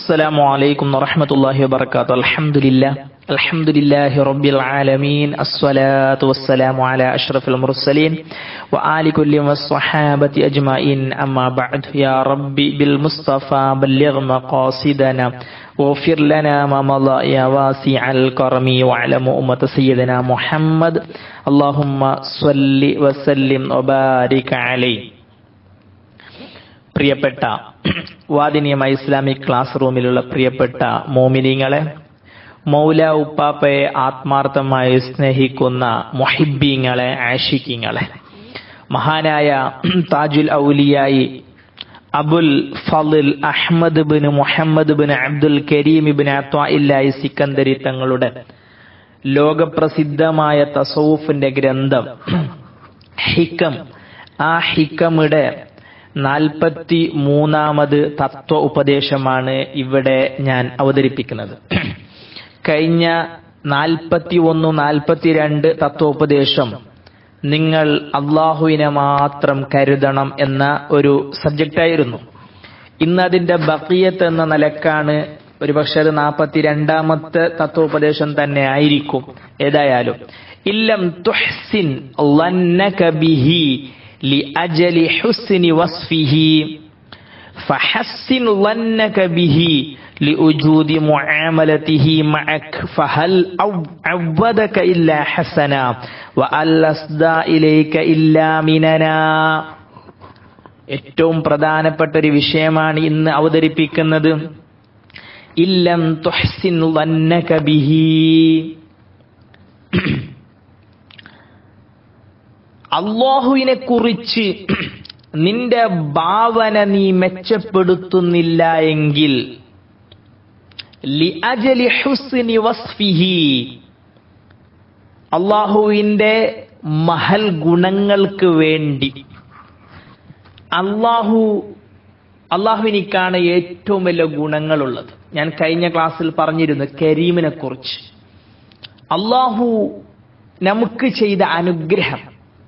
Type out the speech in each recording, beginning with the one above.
السلام عليكم ورحمة الله وبركاته الحمد لله الحمد لله رب العالمين الصلاة والسلام على أشرف المرسلين وآل كل والصحابة أجمعين أما بعد يا ربي بالمصطفى بلغ مقاصدنا واغفر لنا ما مضى يا واسع الكرم واعلم أمة سيدنا محمد اللهم صل وسلم وبارك عليه പ്രിയപ്പെട്ട വാദിനിയമ Islamic class റൂമിലുള്ള പ്രിയപ്പെട്ട മോമിനിങ്ങളെ മൗല ഉപ്പാപ്പയെ ആത്മാർത്ഥമായി സ്നേഹിക്കുന്ന മൊഹിബീങ്ങളെ ആഷിക്കിങ്ങളെ മഹാനായ താജുൽ ഔലിയായി Abul Fadl Ahmad bin Muhammad bin Abdul Karim bin അത്വാഇല്ലായി സിക്കന്ദരി തങ്ങളുടെ ലോകപ്രസിദ്ധമായ തസൗഫിന്റെ ഗ്രന്ഥം ഹിക്കം ആ ഹിക്കമിടെ നാൽപ്പത്തി മൂന്നാമത് തത്വ ഉപദേശമാണ് ഇവിടെ ഞാൻ അവതരിപ്പിക്കുന്നത് കഴിഞ്ഞ നാൽപ്പത്തി ഒന്ന് നാൽപ്പത്തിരണ്ട് തത്വോപദേശം നിങ്ങൾ അള്ളാഹുവിനെ മാത്രം കരുതണം എന്ന ഒരു സബ്ജക്റ്റായിരുന്നു ഇന്ന് അതിന്റെ ബക്കിയത്ത് എന്ന നിലക്കാണ് ഒരുപക്ഷെ അത് നാൽപ്പത്തി രണ്ടാമത്തെ തത്വോപദേശം തന്നെ ആയിരിക്കും ഏതായാലും ഇല്ലം തുഹ്സിൻ ബിഹി لأجل حسن وصفه فحسن ظنك به لوجود معاملته معك فهل عودك إلا حسنا وألا أصدى إليك إلا مننا ഏറ്റവും പ്രധാനപ്പെട്ട ഒരു വിഷയമാണ് ഇന്ന് അവതരിപ്പിക്കുന്നത് ഇല്ലം തുഹ്സിൻ വന്നക ബിഹി അള്ളാഹുവിനെ കുറിച്ച് നിന്റെ ഭാവന നീ മെച്ചപ്പെടുത്തുന്നില്ല എങ്കിൽ അള്ളാഹുവിന്റെ മഹൽ ഗുണങ്ങൾക്ക് വേണ്ടി അള്ളാഹു അള്ളാഹുവിനിക്കാണ് ഏറ്റവും വലിയ ഗുണങ്ങളുള്ളത് ഞാൻ കഴിഞ്ഞ ക്ലാസ്സിൽ പറഞ്ഞിരുന്നു കരീമിനെ കുറിച്ച് അള്ളാഹു നമുക്ക് ചെയ്ത അനുഗ്രഹം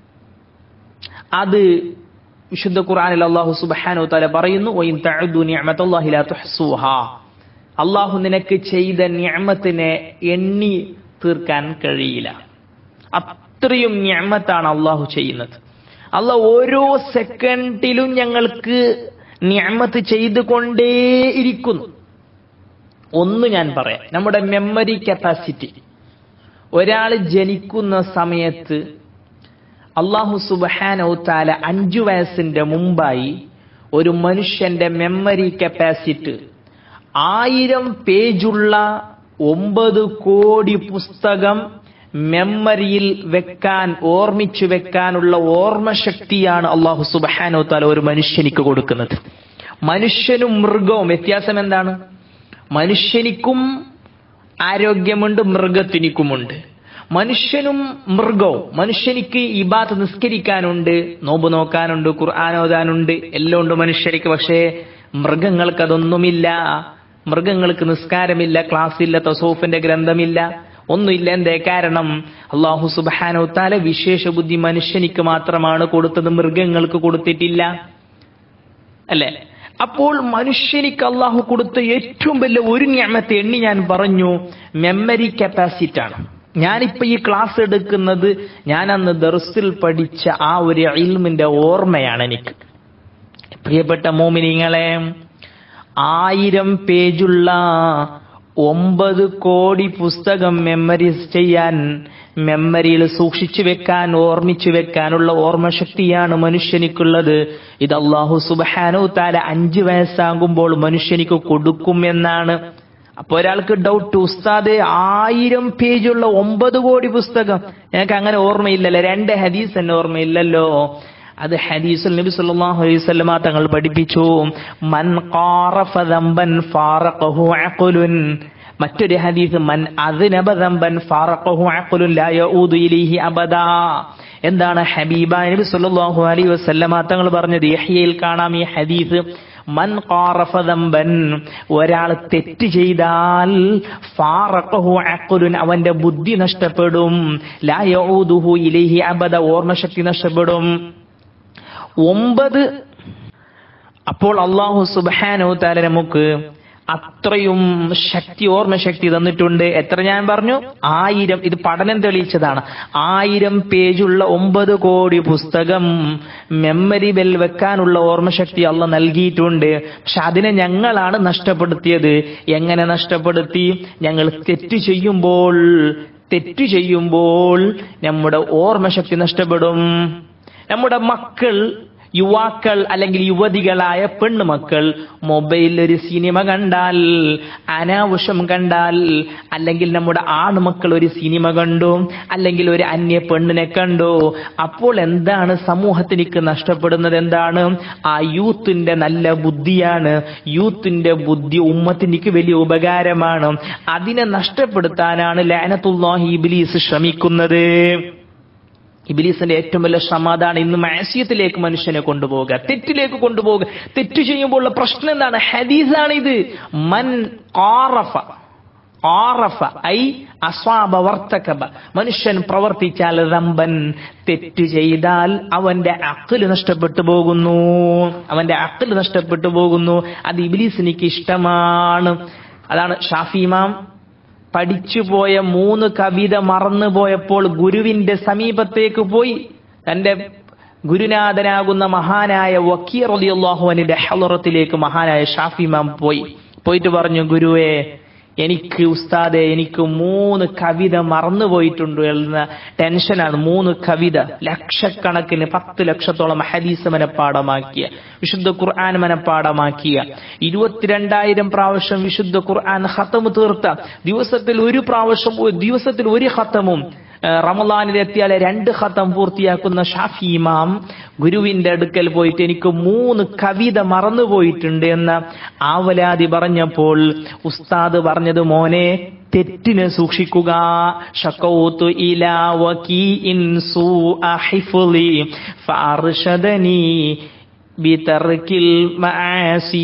അത് വിശുദ്ധ ഖുർആനിൽ അള്ളാഹു സുബ്ഹാനഹു തആല പറയുന്നു വഇൻ തഅദു നിഅമതല്ലാഹി ലാ തുഹ്സുഹാ അള്ളാഹു നിനക്ക് ചെയ്ത നിഅമത്തിനെ എണ്ണി തീർക്കാൻ കഴിയില്ല അത്രയും നിഅമത്താണ് അള്ളാഹു ചെയ്യുന്നത് അള്ളാഹ് ഓരോ സെക്കൻഡിലും ഞങ്ങൾക്ക് നിഅമത്ത് ചെയ്തുകൊണ്ടേയിരിക്കുന്നു ഒന്ന് ഞാൻ പറയാം നമ്മുടെ മെമ്മറി കപ്പാസിറ്റി ഒരാൾ ജനിക്കുന്ന സമയത്ത് അള്ളാഹു സുബാനൌത്താല അഞ്ചു വയസ്സിന്റെ മുമ്പായി ഒരു മനുഷ്യന്റെ മെമ്മറി കപ്പാസിറ്റി ആയിരം പേജുള്ള ഒമ്പത് കോടി പുസ്തകം മെമ്മറിയിൽ വെക്കാൻ ഓർമ്മിച്ചു വെക്കാനുള്ള ഓർമ്മശക്തിയാണ് അള്ളാഹു സുബാനൌത്താല ഒരു മനുഷ്യനിക്ക് കൊടുക്കുന്നത് മനുഷ്യനും മൃഗവും വ്യത്യാസം എന്താണ് മനുഷ്യനിക്കും ആരോഗ്യമുണ്ട് മൃഗത്തിനിക്കുമുണ്ട് മനുഷ്യനും മൃഗവും മനുഷ്യനിക്ക് ഇബാത്ത് നിസ്കരിക്കാനുണ്ട് നോമ്പ് നോക്കാനുണ്ട് ഖുർആൻ ഓതാനുണ്ട് എല്ലാം ഉണ്ട് മനുഷ്യർക്ക് പക്ഷേ മൃഗങ്ങൾക്ക് അതൊന്നുമില്ല മൃഗങ്ങൾക്ക് നിസ്കാരമില്ല ക്ലാസ്സില്ല തസോഫിന്റെ ഗ്രന്ഥമില്ല ഒന്നുമില്ല എന്തേ കാരണം അള്ളാഹു സുബാനോ താല വിശേഷ ബുദ്ധി മനുഷ്യനിക്ക് മാത്രമാണ് കൊടുത്തത് മൃഗങ്ങൾക്ക് കൊടുത്തിട്ടില്ല അല്ലേ അപ്പോൾ മനുഷ്യനിക്ക് അള്ളാഹു കൊടുത്ത ഏറ്റവും വലിയ ഒരു ഞാമത്തെ എണ്ണി ഞാൻ പറഞ്ഞു മെമ്മറി കപ്പാസിറ്റി ആണ് ഞാനിപ്പോ ഈ ക്ലാസ് എടുക്കുന്നത് ഞാൻ അന്ന് ദർസിൽ പഠിച്ച ആ ഒരു ഇൽമിന്റെ ഓർമ്മയാണ് എനിക്ക് പ്രിയപ്പെട്ട മോമിനിങ്ങളെ ആയിരം പേജുള്ള ഒമ്പത് കോടി പുസ്തകം മെമ്മറീസ് ചെയ്യാൻ മെമ്മറിയിൽ സൂക്ഷിച്ചു വെക്കാൻ ഓർമ്മിച്ചു വെക്കാനുള്ള ഓർമ്മശക്തിയാണ് മനുഷ്യനിക്കുള്ളത് ഇത് അള്ളാഹു സുബാനു താല അഞ്ചു വയസ്സാകുമ്പോൾ മനുഷ്യനിക്ക് കൊടുക്കും എന്നാണ് അപ്പൊ ഒരാൾക്ക് ഡൗട്ട് ഉസ്താദ് ആയിരം പേജുള്ള ഒമ്പത് കോടി പുസ്തകം ഞങ്ങൾക്ക് അങ്ങനെ ഓർമ്മയില്ലല്ലോ രണ്ട് ഹദീസ് തന്നെ ഓർമ്മയില്ലല്ലോ അത് ഹദീസുൽ നബി സല്ലല്ലാഹു അലൈഹി വസല്ലമ തങ്ങൾ പഠിപ്പിച്ചു മൻ ഖാറഫ ദംബൻ ഫാറഖഹു അഖലുൻ മറ്റൊരു ഹദീസ് മൻ അദ്നബ ദംബൻ ഫാറഖഹു അഖലുൻ ലാ യഊദു ഇലൈഹി അബദാ എന്താണ് ഹബീബ നബി സല്ലല്ലാഹു അലൈഹി വസല്ലമ തങ്ങൾ പറഞ്ഞത് യഹ്യയിൽ കാണാം ഈ ഹദീസ് മൻ ഖാറഫ ദംബൻ ഒരാൾ തെറ്റ് ചെയ്താൽ ഫാറഖഹു അഖലുൻ അവന്റെ ബുദ്ധി നഷ്ടപ്പെടും ലാ യഊദുഹു ഇലൈഹി അബദ ഓർമ്മശക്തി നഷ്ടപ്പെടും ഒമ്പത് അപ്പോൾ അള്ളാഹു സുബാനോ താല നമുക്ക് അത്രയും ശക്തി ഓർമ്മശക്തി തന്നിട്ടുണ്ട് എത്ര ഞാൻ പറഞ്ഞു ആയിരം ഇത് പഠനം തെളിയിച്ചതാണ് ആയിരം പേജുള്ള ഒമ്പത് കോടി പുസ്തകം മെമ്മറി ബെൽ വെക്കാനുള്ള ഓർമ്മശക്തി അള്ള നൽകിയിട്ടുണ്ട് പക്ഷെ അതിനെ ഞങ്ങളാണ് നഷ്ടപ്പെടുത്തിയത് എങ്ങനെ നഷ്ടപ്പെടുത്തി ഞങ്ങൾ തെറ്റ് ചെയ്യുമ്പോൾ തെറ്റ് ചെയ്യുമ്പോൾ നമ്മുടെ ഓർമ്മശക്തി നഷ്ടപ്പെടും നമ്മുടെ മക്കൾ യുവാക്കൾ അല്ലെങ്കിൽ യുവതികളായ പെണ്ണുമക്കൾ മൊബൈലിൽ ഒരു സിനിമ കണ്ടാൽ അനാവശ്യം കണ്ടാൽ അല്ലെങ്കിൽ നമ്മുടെ ആൺമക്കൾ ഒരു സിനിമ കണ്ടു അല്ലെങ്കിൽ ഒരു അന്യ പെണ്ണിനെ കണ്ടു അപ്പോൾ എന്താണ് സമൂഹത്തിനിക്ക് നഷ്ടപ്പെടുന്നത് എന്താണ് ആ യൂത്തിന്റെ നല്ല ബുദ്ധിയാണ് യൂത്തിന്റെ ബുദ്ധി ഉമ്മത്തിനിക്ക് വലിയ ഉപകാരമാണ് അതിനെ നഷ്ടപ്പെടുത്താനാണ് ലാനത്തുല്ലാഹി ഇബ്ലീസ് ശ്രമിക്കുന്നത് ഇബിലീസിന്റെ ഏറ്റവും വലിയ ശ്രമം അതാണ് ഇന്ന് മാസ്യത്തിലേക്ക് മനുഷ്യനെ കൊണ്ടുപോകുക തെറ്റിലേക്ക് കൊണ്ടുപോകുക തെറ്റ് ചെയ്യുമ്പോൾ ഉള്ള പ്രശ്നം എന്താണ് ഹദീസാണ് ഇത് മൻ ആറഫ ആറഫ ഐ അസ്വാബ വർത്തകബ മനുഷ്യൻ പ്രവർത്തിച്ചാൽ റമ്പൻ തെറ്റ് ചെയ്താൽ അവന്റെ അക്കല് നഷ്ടപ്പെട്ടു പോകുന്നു അവന്റെ അക്കല് നഷ്ടപ്പെട്ടു പോകുന്നു അത് ഇബിലീസിനിക്ക് ഇഷ്ടമാണ് അതാണ് ഷാഫിമാം പഠിച്ചുപോയ മൂന്ന് കവിത മറന്നുപോയപ്പോൾ ഗുരുവിന്റെ സമീപത്തേക്ക് പോയി തന്റെ ഗുരുനാഥനാകുന്ന മഹാനായ വക്കീർ അലിയുള്ളാഹുവിന്റെ ഹലറത്തിലേക്ക് മഹാനായ ഷാഫിമാം പോയി പോയിട്ട് പറഞ്ഞു ഗുരുവേ എനിക്ക് ഉസ്താദെ എനിക്ക് മൂന്ന് കവിത മറന്നുപോയിട്ടുണ്ട് എന്ന ടെൻഷനാണ് മൂന്ന് കവിത ലക്ഷക്കണക്കിന് പത്ത് ലക്ഷത്തോളം ഹദീസ് മനപ്പാടമാക്കിയ വിശുദ്ധ ഖുർആൻ മനപ്പാടമാക്കിയ ഇരുപത്തിരണ്ടായിരം പ്രാവശ്യം വിശുദ്ധ ഖുർആൻ ഹത്തമ് തീർത്ത ദിവസത്തിൽ ഒരു പ്രാവശ്യം ദിവസത്തിൽ ഒരു ഹത്തമും റമലാനിൽ എത്തിയാൽ രണ്ട് ഖത്തം പൂർത്തിയാക്കുന്ന ഷാഫി ഇമാം ഗുരുവിന്റെ അടുക്കൽ പോയിട്ട് എനിക്ക് മൂന്ന് കവിത മറന്നുപോയിട്ടുണ്ട് എന്ന ആവലാതി പറഞ്ഞപ്പോൾ ഉസ്താദ് പറഞ്ഞത് മോനെ തെറ്റിനെ സൂക്ഷിക്കുക ഷക്കൗത്തു ഇലാ വകീഇൻ സൂഅ ഹിഫ്ളി ഫഅർഷദനി ബിതർക്കിൽ മആസി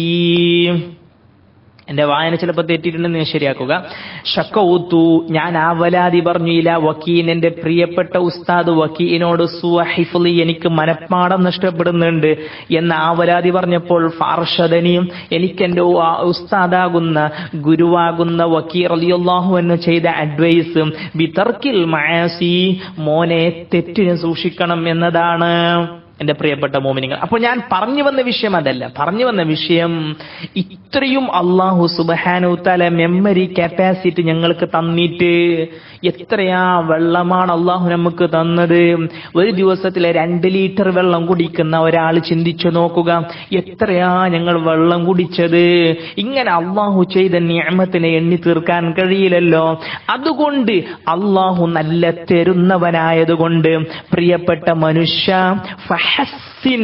എന്റെ വായന ചിലപ്പോൾ തെറ്റിയിട്ടുണ്ടെന്ന് ഞാൻ ശരിയാക്കുക ഷക്കൗത്തു ഞാൻ ആവലാതി പറഞ്ഞു ഇല്ല വക്കീൻ എന്റെ പ്രിയപ്പെട്ട ഉസ്താദ് വക്കീനോട് സുഹിഫ്ലി എനിക്ക് മനപ്പാടം നഷ്ടപ്പെടുന്നുണ്ട് എന്ന ആവലാതി പറഞ്ഞപ്പോൾ ഫാർഷദനിയും എനിക്ക് എന്റെ ഉസ്താദാകുന്ന ഗുരുവാകുന്ന വക്കീർ അലിയുള്ളാഹു എന്ന് ചെയ്ത അഡ്വൈസ് ബിതർക്കിൽ മയാസി മോനെ തെറ്റിനെ സൂക്ഷിക്കണം എന്നതാണ് എന്റെ പ്രിയപ്പെട്ട മോമിനിങ്ങൾ അപ്പോൾ ഞാൻ പറഞ്ഞു വന്ന വിഷയം അതല്ല പറഞ്ഞു വന്ന വിഷയം ഇത്രയും അള്ളാഹു സുബഹാനു തല മെമ്മറി കപ്പാസിറ്റി ഞങ്ങൾക്ക് തന്നിട്ട് എത്രയാ വെള്ളമാണ് അള്ളാഹു നമുക്ക് തന്നത് ഒരു ദിവസത്തിലെ രണ്ട് ലിറ്റർ വെള്ളം കുടിക്കുന്ന ഒരാൾ ചിന്തിച്ചു നോക്കുക എത്രയാ ഞങ്ങൾ വെള്ളം കുടിച്ചത് ഇങ്ങനെ അള്ളാഹു ചെയ്ത നിയമത്തിനെ എണ്ണി തീർക്കാൻ കഴിയില്ലല്ലോ അതുകൊണ്ട് അള്ളാഹു നല്ല തരുന്നവനായതുകൊണ്ട് പ്രിയപ്പെട്ട മനുഷ്യ ഫഹസിൻ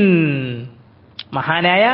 മഹാനായ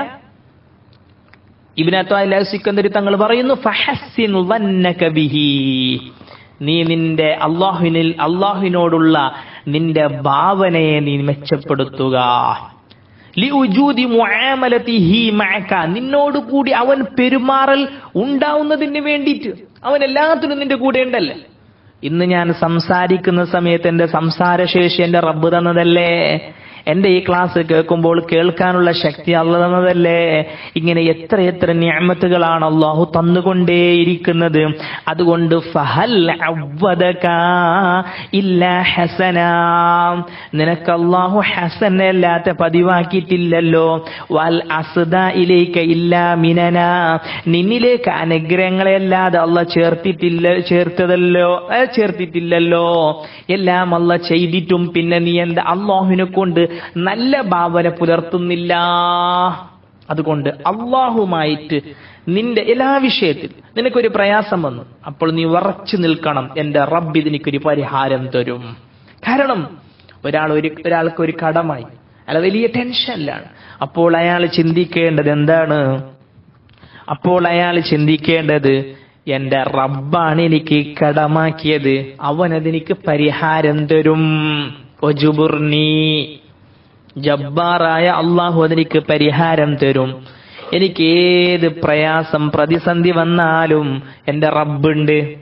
ഇബിനത്വാ സിക്കന്ദരി തങ്ങൾ പറയുന്നു ഫഹസിൻ വന്നക ബിഹി നീ നിന്റെ അള്ളാഹുവിനിൽ അള്ളാഹുവിനോടുള്ള നിന്റെ ഭാവനയെ നീ മെച്ചപ്പെടുത്തുക ലിഉജൂദി മുആമലതിഹി മഅക നിന്നോട് കൂടി അവൻ പെരുമാറൽ ഉണ്ടാവുന്നതിന് വേണ്ടിയിട്ട് അവൻ എല്ലാത്തിനും നിന്റെ കൂടെ ഉണ്ടല്ലേ ഇന്ന് ഞാൻ സംസാരിക്കുന്ന സമയത്ത് എന്റെ സംസാരശേഷി എന്റെ റബ്ബ് തന്നതല്ലേ എന്റെ ഈ ക്ലാസ് കേൾക്കുമ്പോൾ കേൾക്കാനുള്ള ശക്തി അല്ല തന്നതല്ലേ ഇങ്ങനെ എത്ര എത്ര ഞാമത്തുകളാണ് അള്ളാഹു തന്നുകൊണ്ടേയിരിക്കുന്നത് അതുകൊണ്ട് ഫഹൽ അവ്വദക ഇല്ല ഹസന നിനക്ക് അള്ളാഹു ഹസനല്ലാത്ത പതിവാക്കിയിട്ടില്ലല്ലോ വൽ അസ്ദ ഇലേക്ക് ഇല്ല മിനന നിന്നിലേക്ക് അനുഗ്രഹങ്ങളെയല്ലാതെ അള്ള ചേർത്തിട്ടില്ല ചേർത്തതല്ലോ ഏ, ചേർത്തിട്ടില്ലല്ലോ എല്ലാം അല്ല ചെയ്തിട്ടും പിന്നെ നീ എന്താ അള്ളാഹുവിനെ കൊണ്ട് നല്ല ഭാവന പുലർത്തുന്നില്ല അതുകൊണ്ട് അള്ളാഹുമായിട്ട് നിന്റെ എല്ലാ വിഷയത്തിൽ നിനക്കൊരു പ്രയാസം വന്നു അപ്പോൾ നീ ഉറച്ചു നിൽക്കണം എന്റെ റബ്ബ് ഇതിനൊരു പരിഹാരം തരും കാരണം ഒരാൾ ഒരു ഒരാൾക്ക് ഒരു കടമായി അയാൾ വലിയ ടെൻഷനിലാണ് അപ്പോൾ അയാൾ ചിന്തിക്കേണ്ടത് എന്താണ് അപ്പോൾ അയാൾ ചിന്തിക്കേണ്ടത് എന്റെ റബ്ബാണ് എനിക്ക് കടമാക്കിയത് അവൻ അതെനിക്ക് പരിഹാരം തരും ഒജുബുർണി ജബ്ബാറായ അള്ളാഹു അതെനിക്ക് പരിഹാരം തരും എനിക്ക് ഏത് പ്രയാസം പ്രതിസന്ധി വന്നാലും എന്റെ റബ്ബുണ്ട്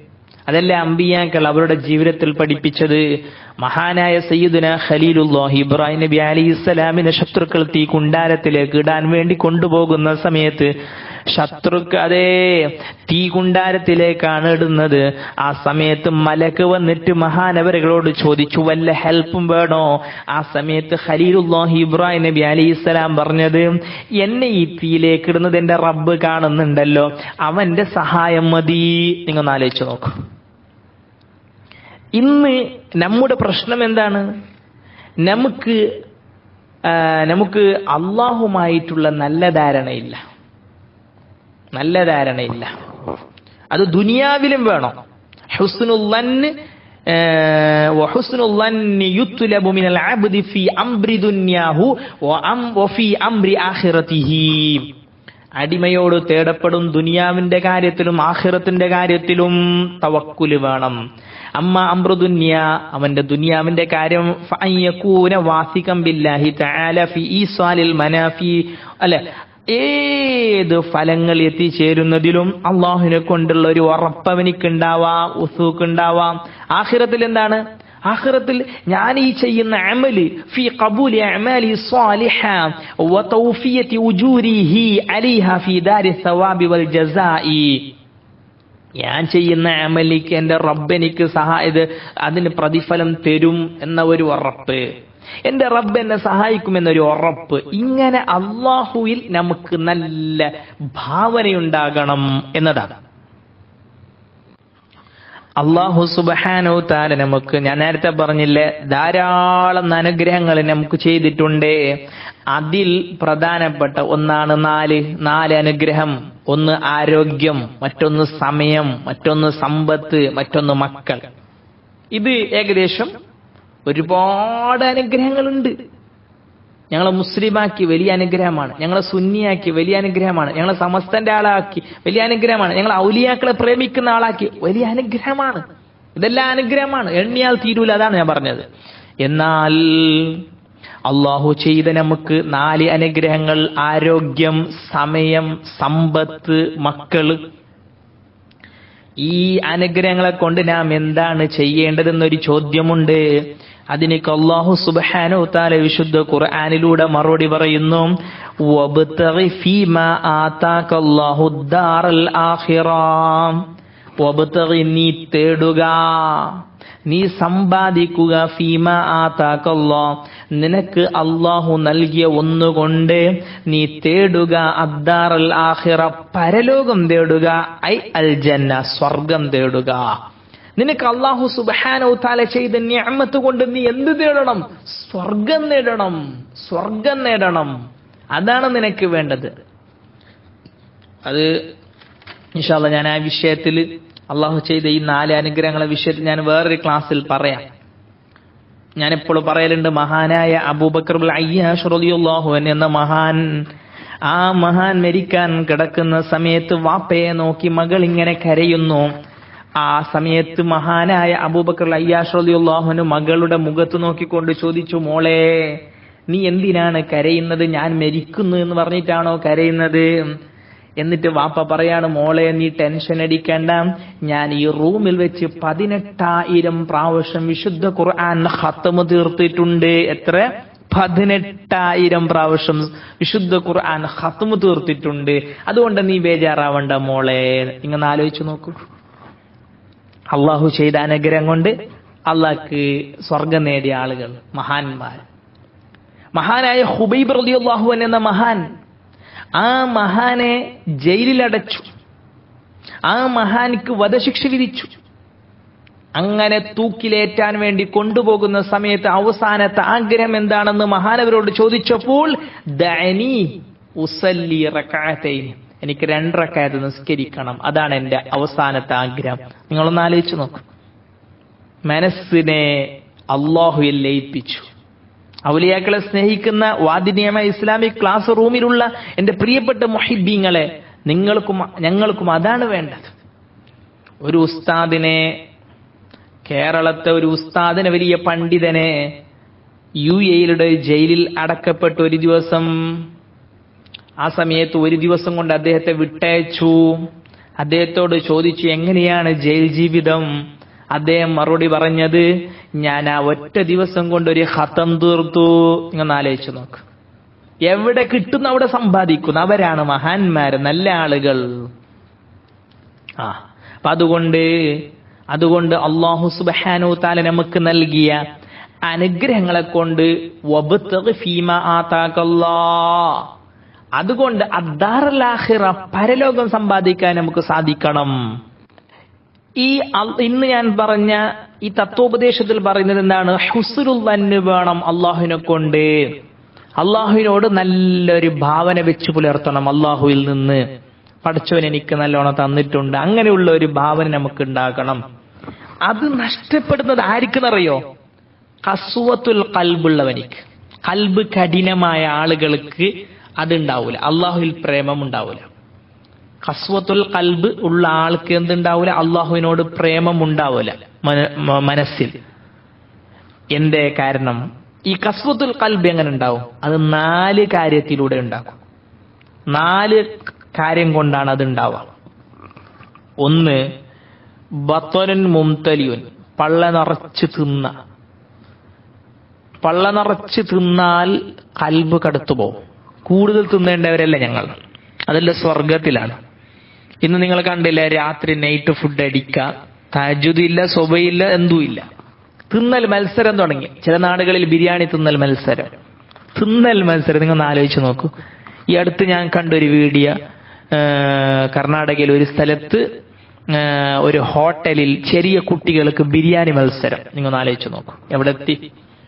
അതല്ല അമ്പിയാക്കൾ അവരുടെ ജീവിതത്തിൽ പഠിപ്പിച്ചത് മഹാനായ സയ്യിദുന ഖലീലുല്ലാഹി ഇബ്രാഹിം നബി അലി ഇസ്ലാമിനെ ശത്രുക്കൾ തീ കുണ്ടാരത്തിലേക്ക് ഇടാൻ വേണ്ടി കൊണ്ടുപോകുന്ന സമയത്ത് ശത്രുക്ക് അതേ തീ കുണ്ടാരത്തിലേക്കാണ് ഇടുന്നത് ആ സമയത്ത് മലക്ക് വന്നിട്ട് മഹാനവരുകളോട് ചോദിച്ചു വല്ല ഹെൽപ്പും വേണോ ആ സമയത്ത് ഖലീലുല്ലാഹി ഇബ്രാഹിം നബി അലി ഇസ്ലാം പറഞ്ഞത് എന്നെ ഈ തീയിലേക്ക് ഇടുന്നത് എന്റെ റബ്ബ് കാണുന്നുണ്ടല്ലോ അവന്റെ സഹായം മതി നിങ്ങൾ ഒന്ന് ആലോചിച്ച് നോക്കൂ ഇന്ന് നമ്മുടെ പ്രശ്നം എന്താണ് നമുക്ക് ആ, നമുക്ക് അള്ളാഹുമായിട്ടുള്ള നല്ല ധാരണയില്ല നല്ല ധാരണയില്ല അത് ദുനിയാവിലും വേണം ഹുസ്നുല്ലന് وحسن الظن يطلب من العبد في أمر دنياه وأم- وفي أمر آخرته അടിമയോട് തേടപ്പെടും ദുനിയാവിന്റെ കാര്യത്തിലും ആഖിറത്തിന്റെ കാര്യത്തിലും തവക്കുല് വേണം അമ്മ അമ്രുദുന്യ അവന്റെ ദുനിയാവിന്റെ കാര്യം ഫഅയ്യകൂന വാസികം ബില്ലാഹി തആല ഫി ഈസാലിൽ മനാഫി അല്ലെ ഏത് ഫലങ്ങൾ എത്തിച്ചേരുന്നതിലും അള്ളാഹുവിനെ കൊണ്ടുള്ള ഒരു ഉറപ്പവനിക്ക് ഉണ്ടാവാം ഉസൂക്ക് ഉണ്ടാവാം ആഖിറത്തിൽ എന്താണ് ആഖിറത്തിൽ ഞാൻ ഈ ചെയ്യുന്ന അമല് ഫി ഖബൂലി അമാലി സ്വാലിഹ വ തൗഫിയത്തി ഉജൂരിഹി അലൈഹ ഫി ദാരി സവാബി വൽ ജസാഇ ഞാൻ ചെയ്യുന്ന അമലിക്ക് എന്റെ റബ്ബ് എനിക്ക് സഹായത് അതിന് പ്രതിഫലം തരും എന്ന ഒരു ഉറപ്പ് എന്റെ റബ്ബ് എന്നെ സഹായിക്കുമെന്നൊരു ഉറപ്പ് ഇങ്ങനെ അള്ളാഹുവിൽ നമുക്ക് നല്ല ഭാവനയുണ്ടാകണം എന്നതാണ് അള്ളാഹു സുബഹാനോ താല നമുക്ക് ഞാൻ നേരത്തെ പറഞ്ഞില്ലേ ധാരാളം അനുഗ്രഹങ്ങൾ നമുക്ക് ചെയ്തിട്ടുണ്ട് അതിൽ പ്രധാനപ്പെട്ട ഒന്നാണ് നാല് നാല് അനുഗ്രഹം ഒന്ന് ആരോഗ്യം മറ്റൊന്ന് സമയം മറ്റൊന്ന് സമ്പത്ത് മറ്റൊന്ന് മക്കൾ ഇത് ഏകദേശം ഒരുപാട് അനുഗ്രഹങ്ങളുണ്ട് ഞങ്ങളെ മുസ്ലിമാക്കി വലിയ അനുഗ്രഹമാണ് ഞങ്ങളെ സുന്നിയാക്കി വലിയ അനുഗ്രഹമാണ് ഞങ്ങളെ സമസ്തന്റെ ആളാക്കി വലിയ അനുഗ്രഹമാണ് ഞങ്ങളെ ഔലിയാക്കളെ പ്രേമിക്കുന്ന ആളാക്കി വലിയ അനുഗ്രഹമാണ് ഇതെല്ലാം അനുഗ്രഹമാണ് എണ്ണിയാൽ തീരൂല അതാണ് ഞാൻ പറഞ്ഞത് എന്നാൽ അള്ളാഹു ചെയ്ത നമുക്ക് നാല് അനുഗ്രഹങ്ങൾ ആരോഗ്യം സമയം സമ്പത്ത് മക്കള് ഈ അനുഗ്രഹങ്ങളെ കൊണ്ട് നാം എന്താണ് ചെയ്യേണ്ടതെന്നൊരു ചോദ്യമുണ്ട് അതിനൊക്കെ അള്ളാഹു സുബ്ഹാനഹു താല വിശുദ്ധ ഖുർആനിലൂടെ മറുപടി പറയുന്നു വബ്തഗി ഫീമാ ആതാകല്ലാഹു ദാറൽ ആഖിറ വബ്തഗി നീ തേടുക നീ സമ്പാദിക്കുക ഫീമ ആതാക്കല്ലോ നിനക്ക് അള്ളാഹു നൽകിയ ഒന്നുകൊണ്ട് നീ തേടുക അദ്ദാറൽ ആഖിറ പരലോകം തേടുക ഐ അൽ ജന്ന സ്വർഗം തേടുക നിനക്ക് അള്ളാഹു സുബാനോ താല ചെയ്ത ഞാമത്ത് കൊണ്ട് നീ എന്ത് നേടണം സ്വർഗം നേടണം സ്വർഗം നേടണം അതാണ് നിനക്ക് വേണ്ടത് അത് ഇൻഷാല്ല ഞാൻ ആ വിഷയത്തിൽ അള്ളാഹു ചെയ്ത ഈ നാല് അനുഗ്രഹങ്ങളെ വിഷയത്തിൽ ഞാൻ വേറൊരു ക്ലാസ്സിൽ പറയാം ഞാൻ എപ്പോഴും പറയലുണ്ട് മഹാനായ അബൂബക്കർ അയ്യാഷ് റളിയല്ലാഹു അൻഹു എന്ന മഹാൻ ആ മഹാൻ മരിക്കാൻ കിടക്കുന്ന സമയത്ത് വാപ്പയെ നോക്കി മകൾ ഇങ്ങനെ കരയുന്നു ആ സമയത്ത് മഹാനായ അബൂബക്കർ അയ്യാഷ് റളിയല്ലാഹുവിന് മകളുടെ മുഖത്ത് നോക്കിക്കൊണ്ട് ചോദിച്ചു മോളെ നീ എന്തിനാണ് കരയുന്നത് ഞാൻ മരിക്കുന്നു എന്ന് പറഞ്ഞിട്ടാണോ കരയുന്നത് എന്നിട്ട് വാപ്പ പറയാണ് മോളെ നീ ടെൻഷൻ അടിക്കേണ്ട ഞാൻ ഈ റൂമിൽ വെച്ച് പതിനെട്ടായിരം പ്രാവശ്യം വിശുദ്ധ ഖുർആൻ ഹത്തമ് തീർത്തിട്ടുണ്ട് എത്ര പതിനെട്ടായിരം പ്രാവശ്യം വിശുദ്ധ ഖുർആൻ ഹത്തമ് തീർത്തിട്ടുണ്ട് അതുകൊണ്ട് നീ ബേജാറാവണ്ട മോളെ നിങ്ങൾ ആലോചിച്ചു നോക്കൂ അള്ളാഹു ചെയ്ത അനുഗ്രഹം കൊണ്ട് അള്ളാഹ്ക്ക് സ്വർഗം നേടിയ ആളുകൾ മഹാന്മാർ മഹാനായ ഹുബൈബ് റളിയല്ലാഹു അൻഹു എന്ന മഹാൻ ആ മഹാനെ ജയിലിലടച്ചു ആ മഹാനിക്ക് വധശിക്ഷ വിധിച്ചു അങ്ങനെ തൂക്കിലേറ്റാൻ വേണ്ടി കൊണ്ടുപോകുന്ന സമയത്ത് അവസാനത്തെ ആഗ്രഹം എന്താണെന്ന് മഹാനവരോട് ചോദിച്ചപ്പോൾ ദഅനി ഉസല്ലി റക്അത്തൈൻ എനിക്ക് രണ്ടറക്കായത് നിസ്കരിക്കണം അതാണ് എന്റെ അവസാനത്തെ ആഗ്രഹം നിങ്ങളൊന്ന് ആലോചിച്ചു നോക്കൂ മനസ്സിനെ അള്ളാഹുയിൽ ലയിപ്പിച്ചു ഔലിയാക്കളെ സ്നേഹിക്കുന്ന വാദിനിയമ ഇസ്ലാമിക് ക്ലാസ് റൂമിലുള്ള എന്റെ പ്രിയപ്പെട്ട മൊഹിബീങ്ങളെ നിങ്ങൾക്കും ഞങ്ങൾക്കും അതാണ് വേണ്ടത് ഒരു ഉസ്താദിനെ കേരളത്തെ ഒരു ഉസ്താദിനെ വലിയ പണ്ഡിതനെ യു എയിലുടെ ജയിലിൽ അടക്കപ്പെട്ട് ഒരു ദിവസം ആ സമയത്ത് ഒരു ദിവസം കൊണ്ട് അദ്ദേഹത്തെ വിട്ടയച്ചു അദ്ദേഹത്തോട് ചോദിച്ചു എങ്ങനെയാണ് ജയിൽ ജീവിതം അദ്ദേഹം മറുപടി പറഞ്ഞത് ഞാൻ ആ ഒറ്റ ദിവസം കൊണ്ട് ഒരു ഹതം തീർത്തു നിങ്ങൾ ആലോചിച്ചു നോക്ക് എവിടെ കിട്ടുന്ന അവിടെ സമ്പാദിക്കുന്നു അവരാണ് മഹാന്മാര് നല്ല ആളുകൾ ആ അപ്പൊ അതുകൊണ്ട് അതുകൊണ്ട് അള്ളാഹു സുബാനു താല നമുക്ക് നൽകിയ അനുഗ്രഹങ്ങളെ കൊണ്ട് വബ്തഗി ഫീമ ആതാക്കല്ലാ. അതുകൊണ്ട് അദ്ദാറലാഹിറ പരലോകം സമ്പാദിക്കാൻ നമുക്ക് സാധിക്കണം ഈ അൽ- ഇന്ന് ഞാൻ പറഞ്ഞ ഈ തത്വോപദേശത്തിൽ പറയുന്നത് എന്താണ് ഹുസുരുൽ തന്നെ വേണം അള്ളാഹുവിനെ കൊണ്ട് അള്ളാഹുവിനോട് നല്ലൊരു ഭാവന വെച്ച് പുലർത്തണം അള്ളാഹുവിൽ നിന്ന് പഠിച്ചവൻ എനിക്ക് നല്ലോണം തന്നിട്ടുണ്ട് അങ്ങനെയുള്ള ഒരു ഭാവന നമുക്ക് ഉണ്ടാക്കണം അത് നഷ്ടപ്പെടുന്നത് ആർക്കെന്നറിയോ കസുവത്തുൽ കൽബുള്ളവനിക്ക് കൽബ് കഠിനമായ ആളുകൾക്ക് അതുണ്ടാവൂല അള്ളാഹുവിൽ പ്രേമം ഉണ്ടാവൂല കസ്വത്തുൽ കൽബ് ഉള്ള ആൾക്ക് എന്തുണ്ടാവൂല അള്ളാഹുവിനോട് പ്രേമം ഉണ്ടാവൂല മന- മ- മനസ്സിൽ എന്തേ കാരണം ഈ കസ്വത്തുൽ കൽബ് എങ്ങനെ ഉണ്ടാവും അത് നാല് കാര്യത്തിലൂടെ ഉണ്ടാക്കും നാല് കാര്യം കൊണ്ടാണ് അത് ഉണ്ടാവുക ഒന്ന് ബത്തോനൻ മുംതലിയുൻ പള്ള നിറച്ച് തിന്ന പള്ള നിറച്ച് തിന്നാൽ കൽബ് കടുത്തു പോകും കൂടുതൽ തിന്നേണ്ടവരല്ല ഞങ്ങൾ അതല്ല സ്വർഗത്തിലാണ് ഇന്ന് നിങ്ങൾ കണ്ടില്ല രാത്രി നൈറ്റ് ഫുഡ് അടിക്ക താജുദില്ല സ്വബയില്ല എന്തുമില്ല തിന്നൽ മത്സരം തുടങ്ങി ചില നാടുകളിൽ ബിരിയാണി തിന്നൽ മത്സരം തിന്നൽ മത്സരം നിങ്ങൾ ഒന്ന് ആലോചിച്ച് നോക്കൂ ഈ അടുത്ത് ഞാൻ കണ്ടൊരു വീഡിയോ ആ, കർണാടകയിൽ ഒരു സ്ഥലത്ത് ആ, ഒരു ഹോട്ടലിൽ ചെറിയ കുട്ടികൾക്ക് ബിരിയാണി മത്സരം നിങ്ങൾ ഒന്ന് ആലോചിച്ച് നോക്കൂ എവിടെ എത്തി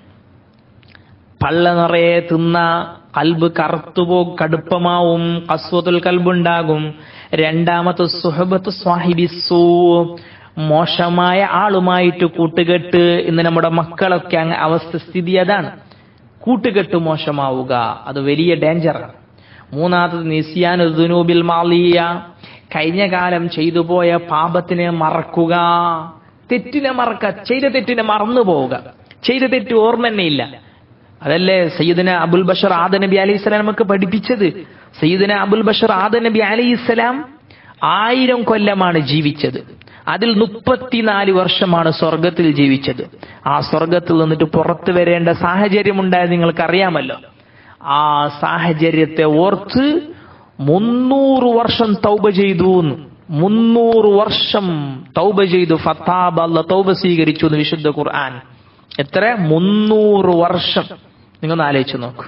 പള്ള നിറയെ തിന്ന കൽബ് കറുത്തുപോകും കടുപ്പമാവും കസ്വത്തുൽ കൽബുണ്ടാകും രണ്ടാമത്തെ സുഹബത്ത് സ്വാഹിബിസു മോശമായ ആളുമായിട്ട് കൂട്ടുകെട്ട് ഇന്ന് നമ്മുടെ മക്കളൊക്കെ അങ്ങ് അവസ്ഥ സ്ഥിതി അതാണ് കൂട്ടുകെട്ട് മോശമാവുക അത് വലിയ ഡേഞ്ചറാണ് മൂന്നാമത്തത് നിസ്യാനു ദുനൂബിൽ മാലിയ കഴിഞ്ഞ കാലം ചെയ്തു പോയ പാപത്തിനെ മറക്കുക തെറ്റിനെ മറക്ക ചെയ്ത തെറ്റിനെ മറന്നു പോവുക ചെയ്ത തെറ്റ് ഓർമ്മ തന്നെ ഇല്ല അതല്ലേ സയ്യിദിന അബുൽ ബഷർ ആദ നബി അലൈഹി സ്വലാം നമുക്ക് പഠിപ്പിച്ചത് സയ്യിദിന അബുൽ ബഷർ ആദ നബി അലൈഹി സ്വലാം ആയിരം കൊല്ലമാണ് ജീവിച്ചത് അതിൽ മുപ്പത്തിനാല് വർഷമാണ് സ്വർഗത്തിൽ ജീവിച്ചത് ആ സ്വർഗത്തിൽ നിന്നിട്ട് പുറത്തു വരേണ്ട സാഹചര്യം ഉണ്ടായത് നിങ്ങൾക്ക് അറിയാമല്ലോ ആ സാഹചര്യത്തെ ഓർത്ത് മുന്നൂറ് വർഷം തൗബ ചെയ്തു എന്ന്. മുന്നൂറ് വർഷം തൗബ ചെയ്തു ഫത്താബ് അല്ല തൗബ സ്വീകരിച്ചു എന്ന് വിശുദ്ധ ഖുർആൻ എത്ര മുന്നൂറ് വർഷം നിങ്ങൾ ആലോചിച്ച് നോക്കൂ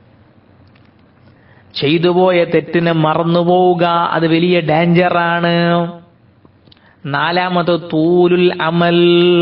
ചെയ്തുപോയ തെറ്റിനെ മറന്നുപോവുക അത് വലിയ ഡേഞ്ചറാണ് നാലാമത് തൂലുൽ അമൽ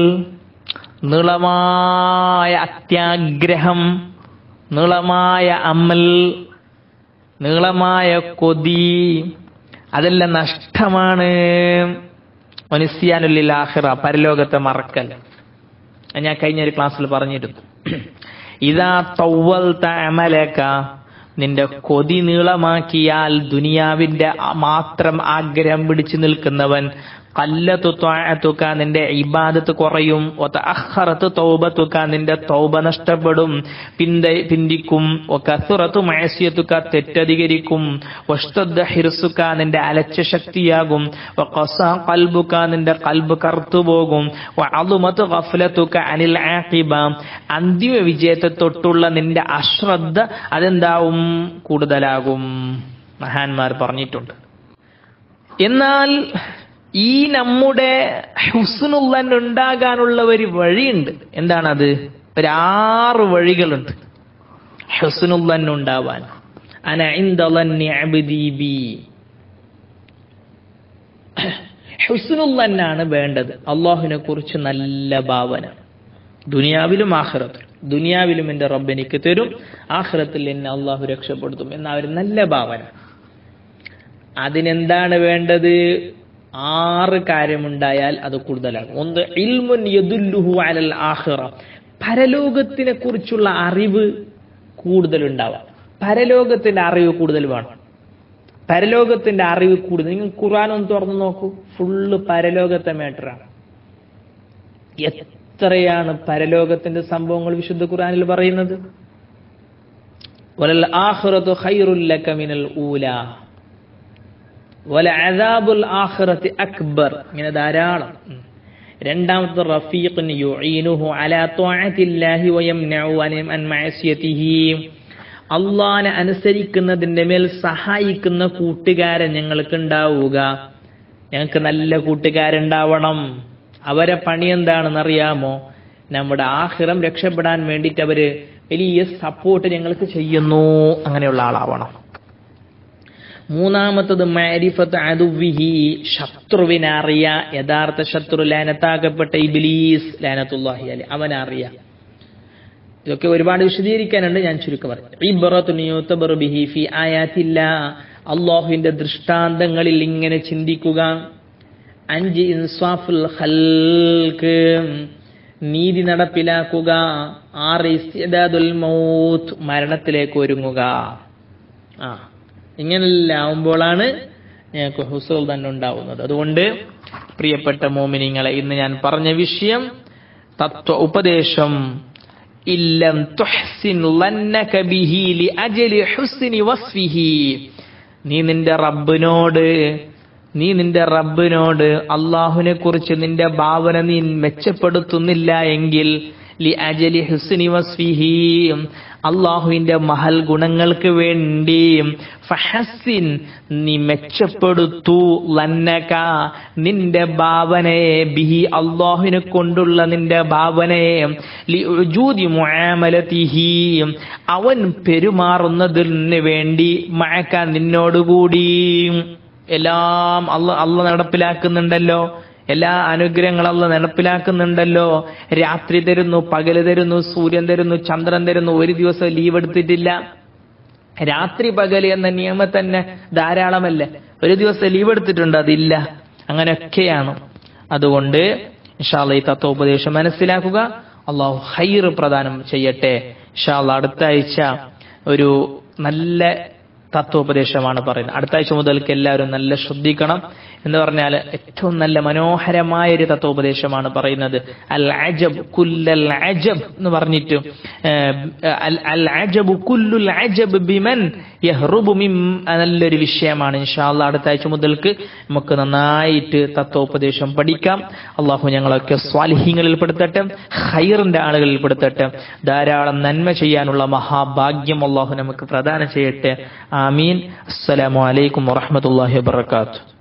നീളമായ അത്യാഗ്രഹം നീളമായ അമൽ നീളമായ കൊതി അതെല്ലാം നഷ്ടമാണ് മനുഷ്യാനുള്ളിൽ ആഹിറ പരലോകത്തെ മറക്കൽ അത് ഞാൻ കഴിഞ്ഞ ഒരു ക്ലാസ്സിൽ പറഞ്ഞിരുന്നു ഇതാ തൗവൽ അമലക നിന്റെ കൊതി നീളമാക്കിയാൽ ദുനിയാവിന്റെ ആ- മാത്രം ആഗ്രഹം പിടിച്ചു നിൽക്കുന്നവൻ കല്ലത്തു ത്വാഅത്തുക നിന്റെ ഇബാദത്ത് കുറയും അഖറത്ത് തൗബത്തുക നിന്റെ തൗബ നഷ്ടപ്പെടും പിന്ത പിന്തിക്കും കസുറത്തു മഴസിയത്തുക തെറ്റധികരിക്കും വഷ്തദ്ദ ഹിർസുക നിന്റെ അലച്ച ശക്തിയാകും വഖസ ഖൽബുക നിന്റെ കൽബ് കറുത്തുപോകും വഅളുമത്ത് ഗഫലത്തുക അനിൽ ആഖിബ അന്തിമ വിജയത്തെ തൊട്ടുള്ള നിന്റെ അശ്രദ്ധ അതെന്താവും കൂടുതലാകും മഹാന്മാർ പറഞ്ഞിട്ടുണ്ട് എന്നാൽ ഈ നമ്മുടെ ഹുസ്നുള്ളൻ ഉണ്ടാകാനുള്ള ഒരു വഴിയുണ്ട് എന്താണത് ഒരു ആറ് വഴികളുണ്ട് ഹുസ്നുള്ളൻ ഉണ്ടാവാൻ അന ഇന്ദളന്നി അബ്ദി ബി ഹുസ്നുള്ളന്നാണ് വേണ്ടത് അള്ളാഹുവിനെ കുറിച്ച് നല്ല ഭാവന ദുനിയാവിലും ആഖിറത്തിലും ദുനിയാവിലും എന്റെ റബ്ബ് എനിക്ക് തരും ആഖിറത്തിൽ എന്നെ അള്ളാഹു രക്ഷപ്പെടുത്തും എന്ന ഒരു നല്ല ഭാവന അതിനെന്താണ് വേണ്ടത് ആറ് കാര്യമുണ്ടായാൽ അത് കൂടുതലാകും ഒന്ന് ഇൽമുൻ യദുല്ലുഹു അലൽ ആഖിറ പരലോകത്തിനെ കുറിച്ചുള്ള അറിവ് കൂടുതൽ ഉണ്ടാവാം പരലോകത്തിന്റെ അറിവ് കൂടുതൽ വേണം പരലോകത്തിന്റെ അറിവ് കൂടുതൽ നിങ്ങൾ ഖുർആൻ ഒന്ന് തുറന്നു നോക്കൂ ഫുള്ള് പരലോകത്തെ മേട്ടറാണ് എത്രയാണ് പരലോകത്തിന്റെ സംഭവങ്ങൾ വിശുദ്ധ ഖുർആനിൽ പറയുന്നത് വലൽ ആഖിറത്തു ഖൈറുൽ ലക മിനൽ ഊല വല അദാബുൽ ആഖിറത്തി അക്ബർ ഇങ്ങനെ ധാരാളം ഉം. രണ്ടാമത്തെ റഫീഖുൻ യുഈനുഹു അലാ ത്വഅത്തില്ലാഹി വയംനഉ അൻ അൻ മഅസിയതിഹി അള്ളാനെ അനുസരിക്കുന്നതിന്റെ മേൽ സഹായിക്കുന്ന കൂട്ടുകാരൻ ഞങ്ങൾക്ക് ഉണ്ടാവുക ഞങ്ങൾക്ക് നല്ല കൂട്ടുകാരുണ്ടാവണം അവരെ പണി എന്താണെന്ന് അറിയാമോ നമ്മുടെ ആഹിറം രക്ഷപ്പെടാൻ വേണ്ടിയിട്ട് അവര് വലിയ സപ്പോർട്ട് ഞങ്ങൾക്ക് ചെയ്യുന്നു അങ്ങനെയുള്ള ആളാവണം മൂന്നാമത്തത് മാരിഫത്ത് അതുവിഹി ശത്രുവിനെ അറിയ യഥാർത്ഥ ശത്രു ലാനത്താക്കപ്പെട്ട ഇബിലീസ് ലാനത്തുല്ലാഹി അലി അവനറിയ ഇതൊക്കെ ഒരുപാട് വിശദീകരിക്കാനുണ്ട് ഞാൻ ചുരുക്കം പറഞ്ഞു ഇബ്റത്തുൻ യുതബറു ബിഹി ഫി ആയാത്തില്ല അള്ളാഹുവിന്റെ ദൃഷ്ടാന്തങ്ങളിൽ ഇങ്ങനെ ചിന്തിക്കുക അഞ്ച് ഇൻസാഫുൽ ഖൽക്ക് നീതി നടപ്പിലാക്കുക ആറ് ഇസ്തിദാദുൽ മൗത്ത് മരണത്തിലേക്ക് ഒരുങ്ങുക ആ ഇങ്ങനെല്ലാം ആവുമ്പോഴാണ് ഞങ്ങൾക്ക് ഹുസൂൽ തന്നെ ഉണ്ടാവുന്നത് അതുകൊണ്ട് പ്രിയപ്പെട്ട മോമിനിങ്ങളെ ഇന്ന് ഞാൻ പറഞ്ഞ വിഷയം തത്വ ഉപദേശം ഇല്ലം തുഹ്സിൻ ലന്നക ബിഹി ലിഅജലി ഹുസ്നി വസ്ഫിഹി നീ നിന്റെ റബ്ബിനോട് നീ നിന്റെ റബ്ബിനോട് അള്ളാഹുവിനെ കുറിച്ച് നിന്റെ ഭാവന നീ മെച്ചപ്പെടുത്തുന്നില്ല എങ്കിൽ ലി അജലി ഹുസ്നി വസ്ഫിഹി അള്ളാഹുവിന്റെ മഹൽ ഗുണങ്ങൾക്ക് വേണ്ടി ഫഹസിൻ നീ മെച്ചപ്പെടുത്തു ലന്നക നിന്റെ ഭാവനയെ ബിഹി അള്ളാഹുവിനെ കൊണ്ടുള്ള നിന്റെ ഭാവനയെ ലി ഉജൂദി മുആമലതിഹി അവൻ പെരുമാറുന്നതിന് വേണ്ടി മഴക്ക നിന്നോടുകൂടി എല്ലാം അല്ല അല്ല നടപ്പിലാക്കുന്നുണ്ടല്ലോ എല്ലാ അനുഗ്രഹങ്ങളും അല്ല നടപ്പിലാക്കുന്നുണ്ടല്ലോ രാത്രി തരുന്നു പകല് തരുന്നു സൂര്യൻ തരുന്നു ചന്ദ്രൻ തരുന്നു ഒരു ദിവസം ലീവ് എടുത്തിട്ടില്ല രാത്രി പകല് എന്ന നിയമം തന്നെ ധാരാളമല്ലേ ഒരു ദിവസം ലീവ് എടുത്തിട്ടുണ്ട് അതില്ല അങ്ങനെയൊക്കെയാണ് അതുകൊണ്ട് ഇൻഷാല്ല ഈ തത്വോപദേശം മനസ്സിലാക്കുക അള്ളാഹു ഹൈർ പ്രദാനം ചെയ്യട്ടെ ഇൻഷാല്ല അടുത്ത ആഴ്ച ഒരു നല്ല തത്വോപദേശമാണ് പറയുന്നത് അടുത്ത ആഴ്ച മുതൽക്ക് എല്ലാവരും നല്ല ശ്രദ്ധിക്കണം എന്ന് പറഞ്ഞാൽ ഏറ്റവും നല്ല മനോഹരമായ ഒരു തത്വോപദേശമാണ് പറയുന്നത് അൽ അജബ് കുല്ലൽ അജബ് എന്ന് പറഞ്ഞിട്ട് ഏഹ്, അൽ അൽ അജബ് കുല്ലുൽ അജബ് ബിമൻ യഹ്റുബു മിം നല്ലൊരു വിഷയമാണ് ഇൻഷാല്ല അടുത്ത ആഴ്ച മുതൽക്ക് നമുക്ക് നന്നായിട്ട് തത്വോപദേശം പഠിക്കാം അള്ളാഹു ഞങ്ങളൊക്കെ സ്വാലിഹ്യങ്ങളിൽ പെടുത്തട്ടെ ഹൈറിന്റെ ആളുകളിൽ പെടുത്തട്ടെ ധാരാളം നന്മ ചെയ്യാനുള്ള മഹാഭാഗ്യം അള്ളാഹു നമുക്ക് പ്രദാനം ചെയ്യട്ടെ ആമീൻ അസ്സലാമു അലൈക്കും വറഹ്മത്തുള്ളാഹി വബറകാതുഹു